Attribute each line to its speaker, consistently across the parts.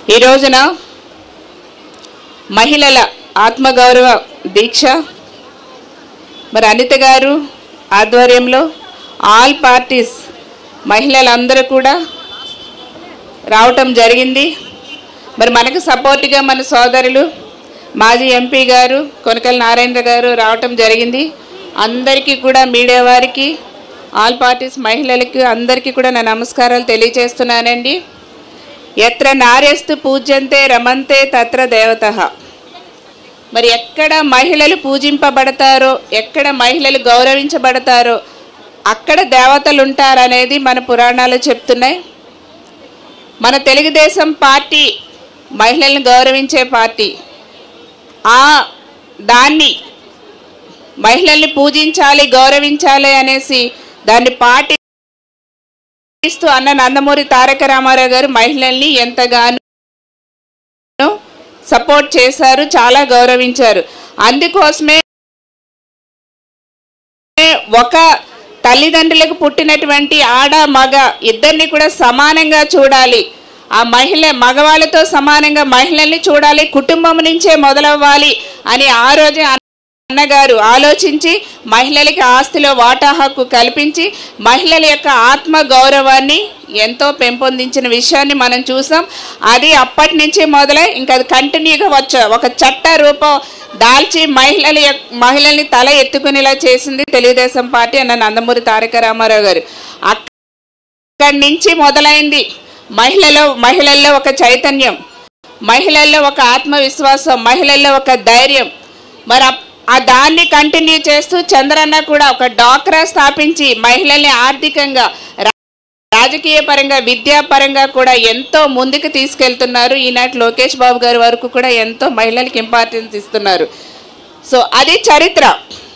Speaker 1: ఈ రోజున మహిళల ఆత్మగౌరవ దీక్ష మరి అనిత గారు ఆధ్వర్యంలో ఆల్ పార్టీస్ మహిళలందరూ కూడా రావటం జరిగింది మరి మనకు సపోర్ట్గా మన సోదరులు మాజీ ఎంపీ గారు కొనకల్ నారాయణ గారు రావటం జరిగింది అందరికీ కూడా మీడియా వారికి ఆల్ పార్టీస్ మహిళలకి అందరికీ కూడా నా నమస్కారాలు తెలియజేస్తున్నానండి ఎత్ర నార్యస్తు పూజ్యంతే రమంతే తత్ర దేవత మరి ఎక్కడ మహిళలు పూజింపబడతారో ఎక్కడ మహిళలు గౌరవించబడతారో అక్కడ దేవతలు ఉంటారనేది మన పురాణాలు చెప్తున్నాయి మన తెలుగుదేశం పార్టీ మహిళలను గౌరవించే పార్టీ ఆ దాన్ని మహిళల్ని పూజించాలి గౌరవించాలి అనేసి దాన్ని పాటిస్తూ అన్న నందమూరి తారక రామారావు గారు మహిళల్ని ఎంతగానో సపోర్ట్ చేశారు చాలా గౌరవించారు అందుకోసమే ఒక తల్లిదండ్రులకు పుట్టినటువంటి ఆడ మగ ఇద్దరిని కూడా సమానంగా చూడాలి ఆ మహిళ మగవాళ్ళతో సమానంగా మహిళల్ని చూడాలి కుటుంబం నుంచే మొదలవ్వాలి అని ఆ రోజే అన్నగారు ఆలోచించి మహిళలకి ఆస్తిలో వాటా హక్కు కల్పించి మహిళల యొక్క ఆత్మ గౌరవాన్ని ఎంతో పెంపొందించిన విషయాన్ని మనం చూసాం అది అప్పటి నుంచి మొదలై ఇంకా అది కంటిన్యూగా వచ్చ ఒక చట్ట రూపం దాల్చి మహిళల యొక్క- మహిళల్ని తల ఎత్తుకునేలా చేసింది తెలుగుదేశం పార్టీ అన్న నందమూరి తారక రామారావు గారు అక్కడి నుంచి మొదలైంది మహిళలో మహిళల్లో ఒక చైతన్యం మహిళల్లో ఒక ఆత్మవిశ్వాసం మహిళల్లో ఒక ధైర్యం మరి అప్- ఆ దాన్ని కంటిన్యూ చేస్తూ చంద్రన్న కూడా ఒక డాక్రా స్థాపించి మహిళల్ని ఆర్థికంగా రా- రాజకీయ పరంగా విద్యా పరంగా కూడా ఎంతో ముందుకు తీసుకెళ్తున్నారు ఈనాటి లోకేష్ బాబు గారి వరకు కూడా ఎంతో మహిళలకు ఇంపార్టెన్స్ ఇస్తున్నారు సో అది చరిత్ర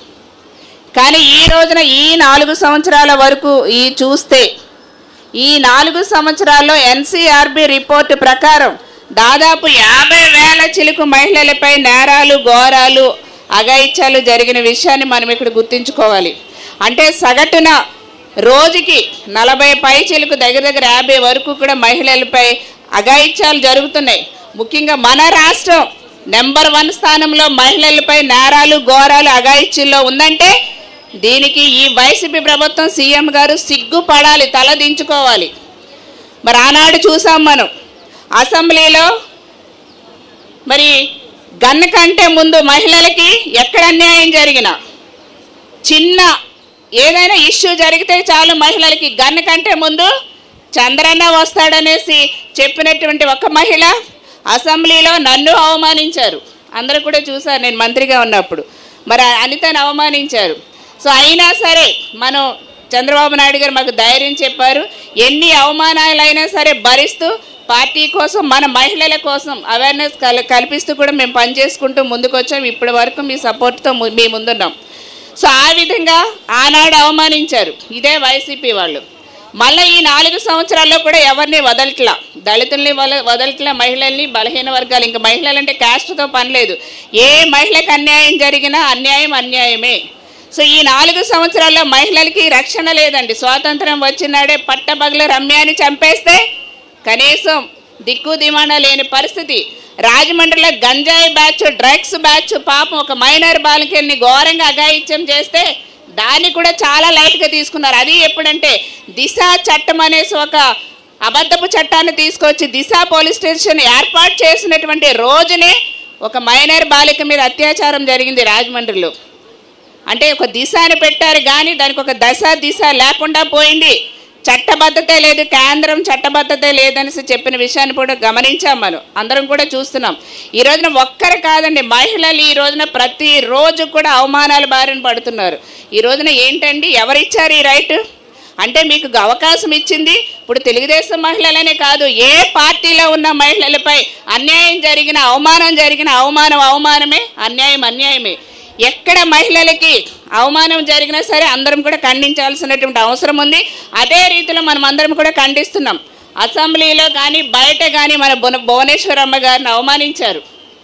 Speaker 1: కానీ ఈ రోజున ఈ నాలుగు సంవత్సరాల వరకు ఈ చూస్తే ఈ నాలుగు సంవత్సరాల్లో ఎన్సీఆర్బి రిపోర్టు ప్రకారం దాదాపు యాభై వేల చిలుకు మహిళలపై నేరాలు ఘోరాలు అఘాయిత్యాలు జరిగిన విషయాన్ని మనం ఇక్కడ గుర్తుంచుకోవాలి అంటే సగటున రోజుకి నలభై పై చిలుకు దగ్గర దగ్గర యాభై వరకు కూడా మహిళలపై అఘాయిత్యాలు జరుగుతున్నాయి ముఖ్యంగా మన రాష్ట్రం నెంబర్ వన్ స్థానంలో మహిళలపై నేరాలు ఘోరాలు అఘాయిత్యంలో ఉందంటే దీనికి ఈ వైసీపీ ప్రభుత్వం సీఎం గారు సిగ్గుపడాలి తల దించుకోవాలి మరి ఆనాడు చూసాం మనం అసెంబ్లీలో మరి గన్ కంటే ముందు మహిళలకి ఎక్కడ అన్యాయం జరిగినా చిన్న ఏదైనా ఇష్యూ జరిగితే చాలు మహిళలకి గన్ కంటే ముందు చంద్రన్న వస్తాడనేసి చెప్పినటువంటి ఒక మహిళ అసెంబ్లీలో నన్ను అవమానించారు అందరూ కూడా చూశారు నేను మంత్రిగా ఉన్నప్పుడు మరి ఆ అనితను అవమానించారు సో అయినా సరే మనం చంద్రబాబు నాయుడు గారు మాకు ధైర్యం చెప్పారు ఎన్ని అవమానాలైనా సరే భరిస్తూ పార్టీ కోసం మన మహిళల కోసం అవేర్నెస్ కల్ కల్పిస్తూ కూడా మేము పనిచేసుకుంటూ ముందుకు వచ్చాం ఇప్పటి వరకు మీ సపోర్ట్తో ము- మీ ముందున్నాం సో ఆ విధంగా ఆనాడు అవమానించారు ఇదే వైసీపీ వాళ్ళు మళ్ళీ ఈ నాలుగు సంవత్సరాల్లో కూడా ఎవరిని వదలట్లా దళితుల్ని వల వదలట్లా మహిళల్ని బలహీన వర్గాలు ఇంకా మహిళలంటే క్యాస్ట్తో పని లేదు ఏ మహిళకు అన్యాయం జరిగినా అన్యాయం అన్యాయమే సో ఈ నాలుగు సంవత్సరాల్లో మహిళలకి రక్షణ లేదండి స్వాతంత్రం వచ్చినాడే పట్టబగల రమ్యాన్ని చంపేస్తే కనీసం దిక్కు దిమానా లేని పరిస్థితి రాజమండ్రిలో గంజాయి బ్యాచ్ డ్రగ్స్ బ్యాచ్ పాపం ఒక మైనర్ బాలికల్ని ఘోరంగా అఘాయిత్యం చేస్తే దాన్ని కూడా చాలా లైట్గా తీసుకున్నారు అది ఎప్పుడంటే దిశ చట్టం అనేసి ఒక అబద్ధపు చట్టాన్ని తీసుకొచ్చి దిశ పోలీస్ స్టేషన్ ఏర్పాటు చేసినటువంటి రోజునే ఒక మైనర్ బాలిక మీద అత్యాచారం జరిగింది రాజమండ్రిలో అంటే ఒక దిశ అని పెట్టారు కానీ దానికి ఒక దశ దిశ లేకుండా పోయింది చట్టబద్ధత లేదు కేంద్రం చట్టబద్ధత లేదనేసి చెప్పిన విషయాన్ని కూడా గమనించాం మనం అందరం కూడా చూస్తున్నాం ఈ రోజున ఒక్కరు కాదండి మహిళలు ఈ రోజున ప్రతి రోజు కూడా అవమానాల బారిన పడుతున్నారు ఈ రోజున ఏంటండి ఎవరిచ్చారు ఈ రైట్ అంటే మీకు అవకాశం ఇచ్చింది ఇప్పుడు తెలుగుదేశం మహిళలనే కాదు ఏ పార్టీలో ఉన్న మహిళలపై అన్యాయం జరిగిన అవమానం జరిగిన అవమానం అవమానమే అన్యాయం అన్యాయమే ఎక్కడ మహిళలకి అవమానం జరిగినా సరే అందరం కూడా ఖండించాల్సినటువంటి అవసరం ఉంది అదే రీతిలో మనం అందరం కూడా ఖండిస్తున్నాం అసెంబ్లీలో కానీ బయట కానీ మన భువ భువనేశ్వరమ్మ గారిని అవమానించారు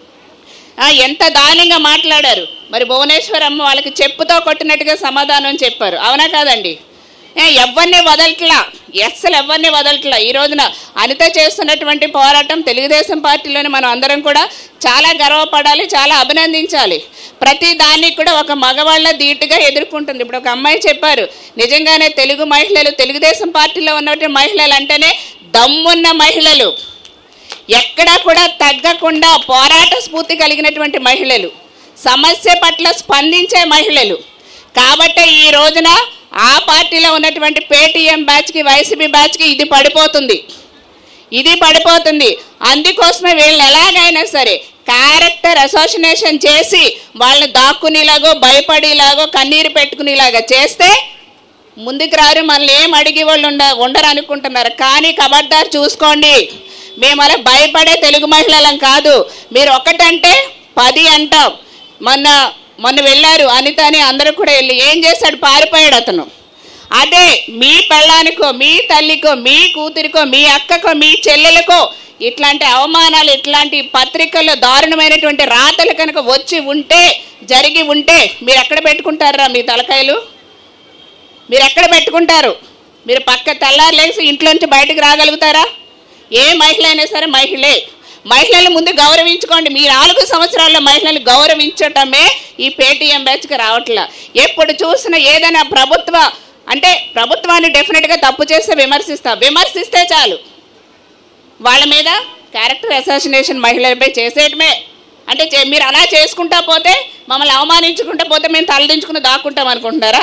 Speaker 1: ఆ, ఎంత దారుణంగా మాట్లాడారు మరి భువనేశ్వరమ్మ వాళ్ళకి చెప్పుతో కొట్టినట్టుగా సమాధానం చెప్పారు అవునా కాదండి ఏ, ఎవరిని వదలట్లా అస్సలు ఎవరిని వదలట్లా ఈ రోజున అనిత చేస్తున్నటువంటి పోరాటం తెలుగుదేశం పార్టీలోని మనం అందరం కూడా చాలా గర్వపడాలి చాలా అభినందించాలి ప్రతి దాన్ని కూడా ఒక మగవాళ్ళ ధీటుగా ఎదుర్కొంటుంది ఇప్పుడు ఒక అమ్మాయి చెప్పారు నిజంగానే తెలుగు మహిళలు తెలుగుదేశం పార్టీలో ఉన్నటువంటి మహిళలు అంటేనే దమ్మున్న మహిళలు ఎక్కడా కూడా తగ్గకుండా పోరాట స్ఫూర్తి కలిగినటువంటి మహిళలు సమస్య పట్ల స్పందించే మహిళలు కాబట్టి ఈ రోజున ఆ పార్టీలో ఉన్నటువంటి పేటీఎం బ్యాచ్కి వైసీపీ బ్యాచ్కి ఇది పడిపోతుంది ఇది పడిపోతుంది అందుకోసమే వీళ్ళని ఎలాగైనా సరే క్యారెక్టర్ అసోసినేషన్ చేసి వాళ్ళని దాక్కునేలాగో భయపడేలాగో కన్నీరు పెట్టుకునేలాగా చేస్తే ముందుకు రారు మనల్ని ఏం అడిగి వాళ్ళు ఉండ ఉండరు అనుకుంటున్నారు కానీ కబడ్దారు చూసుకోండి మేము అలా భయపడే తెలుగు మహిళలం కాదు మీరు ఒకటంటే పది అంటాం మొన్న మొన్న వెళ్ళారు అనిత అని అందరూ కూడా వెళ్ళి ఏం చేశాడు పారిపోయాడు అతను అదే మీ పెళ్ళానికో మీ తల్లికో మీ కూతురికో మీ అక్కకో మీ చెల్లెలకో ఇట్లాంటి అవమానాలు ఇట్లాంటి పత్రికల్లో దారుణమైనటువంటి రాతలు కనుక వచ్చి ఉంటే జరిగి ఉంటే మీరు ఎక్కడ పెట్టుకుంటారా మీ తలకాయలు మీరు ఎక్కడ పెట్టుకుంటారు మీరు పక్క తెల్లారు లేచి ఇంట్లోంచి బయటకు రాగలుగుతారా ఏ మహిళ అయినా సరే మహిళే మహిళలు ముందు గౌరవించుకోండి మీ నాలుగు సంవత్సరాల్లో మహిళలు గౌరవించటమే ఈ పేటీఎం బ్యాచ్కి రావట్లా ఎప్పుడు చూసినా ఏదైనా ప్రభుత్వ అంటే ప్రభుత్వాన్ని డెఫినెట్గా తప్పు చేస్తే విమర్శిస్తా విమర్శిస్తే చాలు వాళ్ళ మీద క్యారెక్టర్ అసాసినేషన్ మహిళలపై చేసేయటమే అంటే చే- మీరు అలా చేసుకుంటా పోతే మమ్మల్ని అవమానించుకుంటా పోతే మేము తలదించుకుని దాక్కుంటాం అనుకుంటున్నారా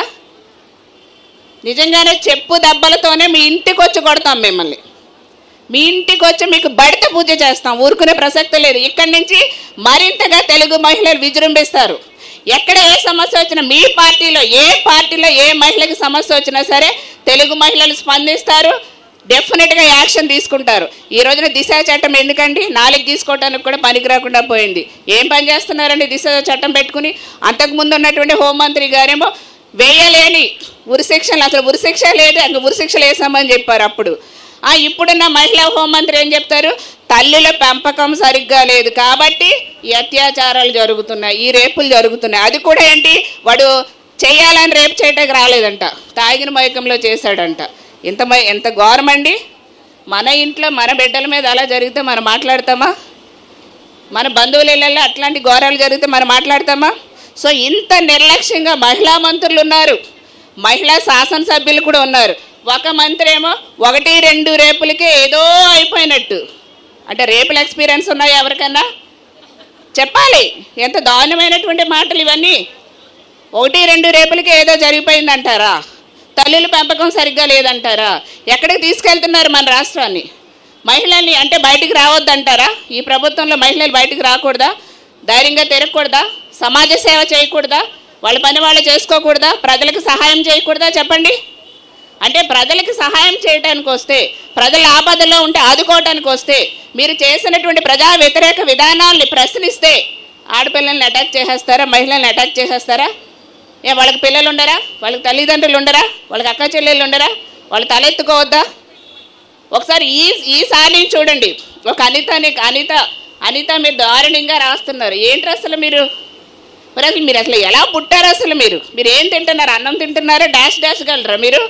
Speaker 1: నిజంగానే చెప్పు దెబ్బలతోనే మీ ఇంటికి వచ్చి కొడతాం మిమ్మల్ని మీ ఇంటికి వచ్చి మీకు బడిత పూజ చేస్తాం ఊరుకునే ప్రసక్తి లేదు ఇక్కడి నుంచి మరింతగా తెలుగు మహిళలు విజృంభిస్తారు ఎక్కడ ఏ సమస్య వచ్చినా మీ పార్టీలో ఏ పార్టీలో ఏ మహిళకి సమస్య వచ్చినా సరే తెలుగు మహిళలు స్పందిస్తారు డెఫినెట్గా యాక్షన్ తీసుకుంటారు ఈ రోజున దిశ చట్టం ఎందుకండి నాలుగు తీసుకోవడానికి కూడా పనికి రాకుండా పోయింది ఏం పని చేస్తున్నారండి దిశ చట్టం పెట్టుకుని అంతకుముందు ఉన్నటువంటి హోంమంత్రి గారేమో వేయలేని ఉరిశిక్షలు అసలు ఉరిశిక్ష లేదు అంక ఉరిశిక్షలు వేసామని చెప్పారు అప్పుడు ఆ ఇప్పుడున్న మహిళా హోంమంత్రి ఏం చెప్తారు తల్లుల పెంపకం సరిగ్గా లేదు కాబట్టి ఈ అత్యాచారాలు జరుగుతున్నాయి ఈ రేపులు జరుగుతున్నాయి అది కూడా ఏంటి వాడు చేయాలని రేపు చేయటానికి రాలేదంట తాగిన మైకంలో చేశాడంట ఎంత మై ఎంత ఘోరమండి మన ఇంట్లో మన బిడ్డల మీద అలా జరిగితే మనం మాట్లాడతామా మన బంధువుల ఇళ్ళల్లో అట్లాంటి ఘోరాలు జరిగితే మనం మాట్లాడతామా సో ఇంత నిర్లక్ష్యంగా మహిళా మంత్రులు ఉన్నారు మహిళా శాసనసభ్యులు కూడా ఉన్నారు ఒక మంత్రి ఏమో ఒకటి రెండు రేపులకే ఏదో అయిపోయినట్టు అంటే రేపుల ఎక్స్పీరియన్స్ ఉన్నాయి ఎవరికన్నా చెప్పాలి ఎంత దారుణమైనటువంటి మాటలు ఇవన్నీ ఒకటి రెండు రేపులకి ఏదో జరిగిపోయిందంటారా తల్లుల పెంపకం సరిగ్గా లేదంటారా ఎక్కడికి తీసుకెళ్తున్నారు మన రాష్ట్రాన్ని మహిళల్ని అంటే బయటికి రావద్దంటారా ఈ ప్రభుత్వంలో మహిళలు బయటికి రాకూడదా ధైర్యంగా తిరగకూడదా సమాజ సేవ చేయకూడదా వాళ్ళ పని వాళ్ళు చేసుకోకూడదా ప్రజలకు సహాయం చేయకూడదా చెప్పండి అంటే ప్రజలకు సహాయం చేయడానికి వస్తే ప్రజల ఆపదలో ఉంటే ఆదుకోవటానికి వస్తే మీరు చేసినటువంటి ప్రజా వ్యతిరేక విధానాల్ని ప్రశ్నిస్తే ఆడపిల్లల్ని అటాక్ చేసేస్తారా మహిళల్ని అటాక్ చేసేస్తారా ఏ వాళ్ళకి పిల్లలు ఉండరా వాళ్ళకి తల్లిదండ్రులు ఉండరా వాళ్ళకి అక్క చెల్లెళ్ళు ఉండరా వాళ్ళు తలెత్తుకోవద్దా ఒకసారి ఈ ఈసారి చూడండి ఒక అనితని అనిత అనిత మీరు దారుణంగా రాస్తున్నారు ఏంటి అసలు మీరు మరి అసలు మీరు అసలు ఎలా పుట్టారు అసలు మీరు మీరు ఏం తింటున్నారు అన్నం తింటున్నారా డాష్ డాష్ గలరా మీరు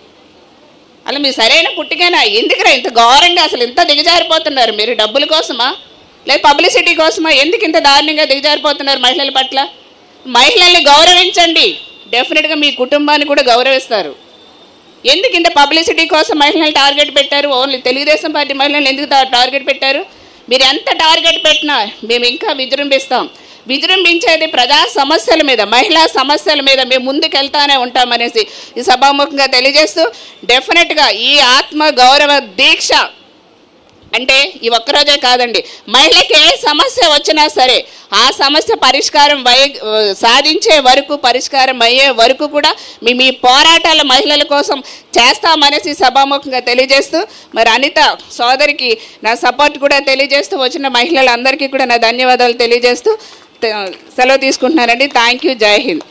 Speaker 1: అలా మీరు సరైన పుట్టికేనా ఎందుకురా ఇంత ఘోరంగా అసలు ఇంత దిగజారిపోతున్నారు మీరు డబ్బుల కోసమా లేదా పబ్లిసిటీ కోసమా ఎందుకు ఇంత దారుణంగా దిగజారిపోతున్నారు మహిళల పట్ల మహిళల్ని గౌరవించండి డెఫినెట్గా మీ కుటుంబాన్ని కూడా గౌరవిస్తారు ఎందుకు ఇంత పబ్లిసిటీ కోసం మహిళలను టార్గెట్ పెట్టారు ఓన్లీ తెలుగుదేశం పార్టీ మహిళలను ఎందుకు టా- టార్గెట్ పెట్టారు మీరు ఎంత టార్గెట్ పెట్టినా మేము ఇంకా విజృంభిస్తాం విజృంభించేది ప్రజా సమస్యల మీద మహిళా సమస్యల మీద మేము ముందుకు వెళ్తానే ఉంటామనేసి ఈ సభాముఖంగా తెలియజేస్తూ డెఫినెట్గా ఈ ఆత్మ గౌరవ దీక్ష అంటే ఈ ఒక్కరోజే కాదండి మహిళకి ఏ సమస్య వచ్చినా సరే ఆ సమస్య పరిష్కారం వై సాధించే వరకు పరిష్కారం అయ్యే వరకు కూడా మీ మీ పోరాటాల మహిళల కోసం చేస్తామనేసి సభాముఖంగా తెలియజేస్తూ మరి అనిత సోదరికి నా సపోర్ట్ కూడా తెలియజేస్తూ వచ్చిన మహిళలందరికీ కూడా నా ధన్యవాదాలు తెలియజేస్తూ త- సెలవు తీసుకుంటున్నానండి థ్యాంక్ యూ జై హింద్